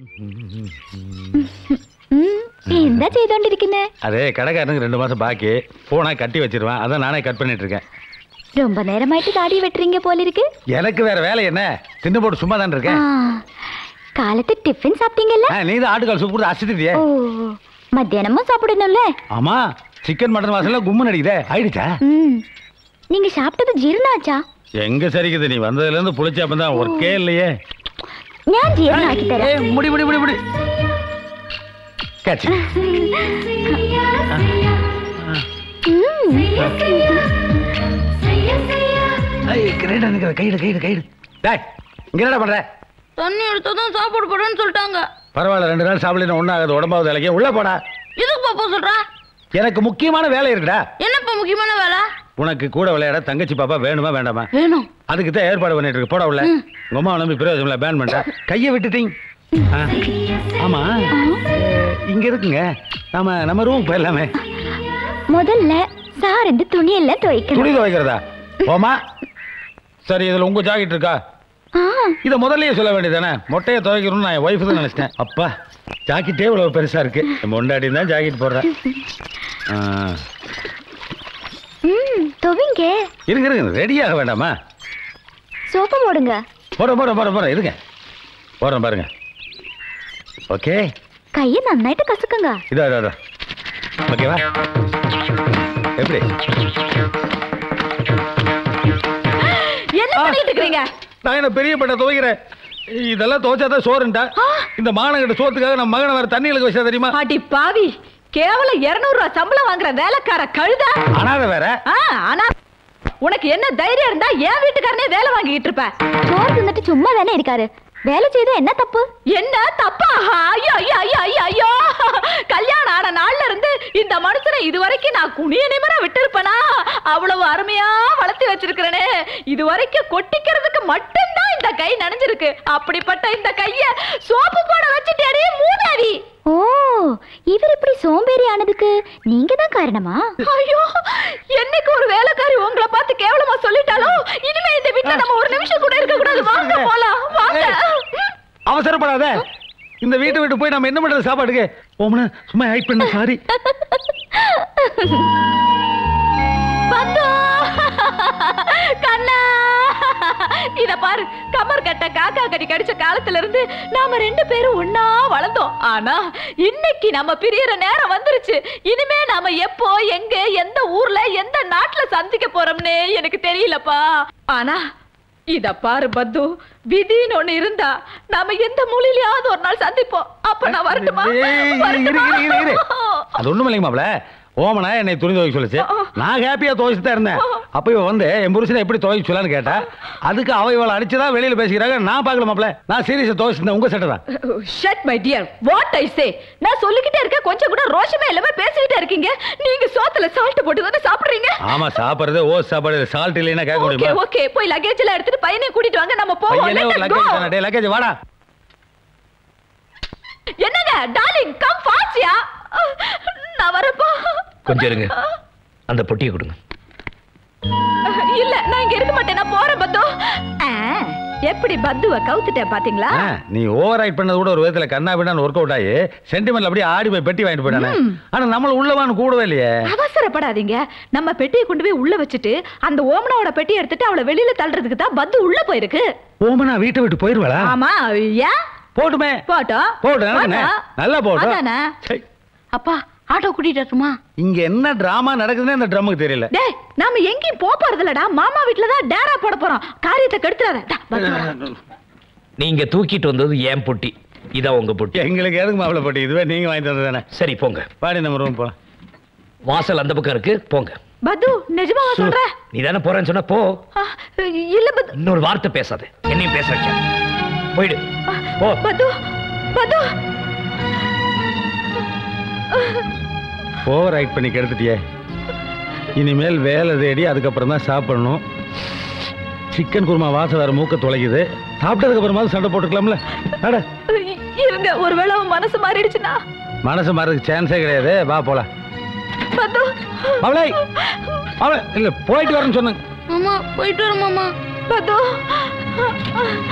ഉം, എന്താ ചെയ്തോണ്ടിരിക്കുന്നെ அது கடைக்காரனுக்கு ரெண்டு மாசம் பாக்கி போனா கட்டி வச்சிருவேன் அதான் நானே கட் பண்ணிட்டு இருக்கேன் ரொம்ப நேரமாயிட்டு தாடி வெட்டுறீங்க போல இருக்கு எனக்கு வேற வேலை என்ன தின்னு போட்டு சும்மா தான் ஆ, இருக்கேன் காலத்து டிஃபன் சாப்பிட்டீங்கல்ல ஆ, நீ தான் ஆட்டுக்கால் சூப் கொடுத்து அசத்திட்டியே ஓ மத்தியானமும் சாப்பிடணும்ல ஆமா சிக்கன் மட்டன் வாசல்ல கும்மு நடிக்குதே ஆயிடுச்சா ம் நீங்க சாப்பிட்டது ஜீரணாச்சா எங்க சரிக்குது நீ வந்ததுல இருந்து புளிச்சாப்ப தான் ஒர்க்கே இல்லையே ഞാൻ ജീർണാക്കി തരാം ஏய், முடி முடி முடி முடி கேட்ச் ഉം. கிரேடா நிக்கிற கைடு கைடு கைடு டேய் இங்க என்னடா பண்ற தண்ணி எடுத்ததும் சாப்பாடு போடுன்னு சொல்லிட்டாங்க பரவாயில்ல ரெண்டு நாள் சாப்பிடல ஒன்றாகாது உடம்பாவது இலைக்கு உள்ள போடா எதுக்கு பாப்பா சொல்றா எனக்கு முக்கியமான வேலை இருக்குடா என்னப்பா முக்கியமான வேலை உனக்கு கூட விளையாட தங்கச்சி பாப்பா வேணுமா வேண்டாமா வேணும் அதுக்கு தான் ஏற்பாடு பண்ணிட்டு இருக்கு போட உள்ள உங்க அம்மா நம்பி பிரயோஜனம் இல்லை பேன் பண்ணிட்டா கையை விட்டுட்டீங்க ஆ. ஆமா அஹ், இங்க இருக்குங்க நாம நம்ம ரூம் போயிடலாமே முதல்ல சாரந்து துணியெல்லாம் துவைக்கணும் துணி துவைக்கிறதா போமா சரி இதுல உங்க ஜாக்கெட் இருக்கா ஆ இதை முதல்லயே சொல்ல வேண்டியதானே மொட்டையை துவைக்கணும்னு நான் என் ஒய்ஃபு தான் நினைச்சிட்டேன் அப்பா ஜாக்கெட்டே இவ்வளவு பெருசா இருக்கு என் பொண்டாட்டி தான் ஜாக்கெட் போடுறேன் ஆ. ம் துவைங்க இருங்க இருங்க ரெடியாக வேண்டாமா சோப்பு போடுங்க போறேன் போறேன் போறேன் போறேன் இருங்க போறேன் பாருங்க ஓகே கையை நന്നായിട്ട് கசக்குங்க இதோ இதோ இதோ ஓகேவா எப்படி என்ன பண்ணிட்டு இருக்கீங்க நான் என்ன பெரிய பட்ட துவைக்கிறேன் இதெல்லாம் துவைச்சாதான் சோறுண்டா இந்த மானங்கிட்ட சோத்துக்காக நம்ம மகனை வேற தண்ணியில வச்சா தெரியுமா அடி பாவி கேவலம் 200 ரூபாய் சம்பளம் வாங்குற வேலைக்கார கழுத அனாதை வேற ஆ, ஆனா உனக்கு என்ன தைரியம் இருந்தா என் வீட்டுக்காரனே வேலை வாங்கிட்டு இருப்ப சோறு தின்னுட்டு சும்மா தானே இருக்காரு வேலை செய்தா என்ன தப்பு என்ன தப்பா ஐயோ ஐயோ ஐயோ ஐயோ ஐயோ கல்யாணம் ஆன நாள்ல இருந்து இந்த மனுஷனை இது வரைக்கும் நான் குனிய நிமிர விட்டிருப்பனா அவ்வளவு அருமையா வளர்த்து வச்சிருக்கிறேனே இது வரைக்கும் கொட்டிக்கிறதுக்கு மட்டும்தான் இந்த கை நனைஞ்சிருக்கு அப்படிப்பட்ட இந்த கைய சோப்பு போட வச்சுட்டே மூதாவி ஓ இவர் இப்படி சோம்பேறி ஆனதுக்கு நீங்க தான் காரணமா ஐயோ என்னைக்கு ஒரு வேலைக்காரி உங்களை பார்த்து கேவலமா சொல்லிட்டாலும் இனிமே இந்த வீட்டுல நம்ம ஒரு நிமிஷம் கூட இருக்க கூடாது வாங்க போலாம் வாங்க அவசரப்படாத இந்த வீட்டை விட்டு போய் நம்ம என்ன பண்றது சாப்பாடுக்கு ஓமன சும்மா ஹைட் பண்ண சாரி பந்து கண்ணா இத பாரு கமர் கட்ட காக்கா கடி கடிச்ச காலத்துல இருந்து நாம ரெண்டு பேரும் ஒன்னா வளர்ந்தோம் ஆனா இன்னைக்கு நம்ம பிரியற நேரம் வந்துருச்சு இனிமே நாம எப்போ எங்க எந்த ஊர்ல எந்த நாட்டுல சந்திக்க போறோம்னே எனக்கு தெரியலப்பா ஆனா இத பாரு பத்து விதின்னு ஒண்ணு இருந்தா நாம எந்த மூலையிலயாவது ஒரு நாள் சந்திப்போம் அப்ப நான் வரட்டுமா ஏய், இரு, இரு, வரட்டுமா? இரு, இரு, இரு. அது ஒண்ணும் இல்லைங்க மாப்ள ஓமனா என்னை துணி துவைக்க சொல்லுச்சு நான் ஹாப்பியா துவைச்சு தான் இருந்தேன் அப்ப இவ வந்து என் புருஷனை எப்படி துவைக்க சொல்லலான்னு கேட்டா அதுக்கு அவ இவளை அடிச்சுதான் வெளியில பேசிக்கிறாங்க நான் பார்க்கல மாப்ள நான் சீரியஸா துவைச்சிருந்தேன் உங்க சட்டை தான் shut my dear what I say நான் சொல்லிக்கிட்டே இருக்கேன் கொஞ்சம் கூட ரோஷமே இல்லாம பேசிக்கிட்டே இருக்கீங்க நீங்க சோத்துல சால்ட் போட்டு தானே சாப்பிடுறீங்க ஆமா சாப்பிடுறது ஓ சாப்பாடு சால்ட் இல்லைன்னா கேட்க ஓகே முடியுமா ஓகே போய் லக்கேஜ் எல்லாம் எடுத்துட்டு பையனை கூட்டிட்டு வாங்க நம்ம போவோம் பையனே ஒரு Let us லக்கேஜ் go. தானே டேய் லக்கேஜ் வாடா என்னங்க டார்லிங் கம் ஃபாஸ்ட்யா நான் வரப்போ கொஞ்சம் இருங்க அந்த பொட்டியை கொடுங்க இல்ல நான் இங்க இருக்க மாட்டேன் நான் போறேன் பத்து ஆ, எப்படி பத்துவ கவுத்துட்டேன் பாத்தீங்களா ஆ, நீ ஓவர் ரைட் பண்ணது கூட ஒரு விதத்துல கண்ணா பின்னான்னு ஒர்க் அவுட் ஆகி சென்டிமெண்ட்ல அப்படியே ஆடி போய் பெட்டி வாங்கிட்டு போயிட்டானே ஆனா நம்மள உள்ளவான்னு கூடவே இல்லையே அவசரப்படாதீங்க நம்ம பெட்டியை கொண்டு போய் உள்ள வச்சுட்டு அந்த ஓமனாவோட பெட்டியை எடுத்துட்டு அவளை வெளியில தள்ளுறதுக்கு தான் பத்து உள்ள போயிருக்கு ஓமனா வீட்டை விட்டு போயிருவாளா ஆமா ஏன் போட்டுமே போட்டோம் போடு நடக்குண்ணே. நல்லா போடு அதானே சை. அப்பா ஆட்டோ கூட்டிட்டு வரட்டுமா இங்க என்ன டிராமா நடக்குதுன்னு இந்த ட்ரம்முக்கு தெரியல டேய் நாம எங்கேயும் போக போறதில்லடா மாமா வீட்ல தான் டேரா போட போறோம் காரியத்தை கெடுத்துறாத டா, பத்து வா. நீங்க தூக்கிட்டு வந்தது ஏன் பொட்டி இதான் உங்க பொட்டி எங்களுக்கு எதுக்கு மாப்பிள போட்டி இதுவே நீங்க வாங்கி தந்தது தானே சரி போங்க பாடி நம்ம ரூம் போலாம் வாசல் அந்த பக்கம் இருக்கு போங்க பத்து நிஜமாவா சொல்ற நீ தானே போறேன்னு சொன்னா போ ஆ, இல்ல பத்து இன்னொரு வார்த்தை பேசாத என்னையும் பேச வைக்க போயிடு போ பத்து பத்து ஓவர் ரைட் பண்ணி கெடுத்துட்டியே இனிமேல் வேலை தேடி அதுக்கப்புறம் தான் சாப்பிடணும் சிக்கன் குருமா வாசம் வேற மூக்க தொலைக்குது சாப்பிட்டதுக்கு அப்புறமா சண்டை போட்டுக்கலாம்ல அட இருங்க ஒருவேளை அவன் மனசு மாறிடுச்சுன்னா மனசு மாறதுக்கு சான்ஸே கிடையாது வா போலாம் பத்து அவளை அவளை இல்ல போயிட்டு வரேன்னு சொன்னேன் மாமா போயிட்டு வரோம் மாமா பத்து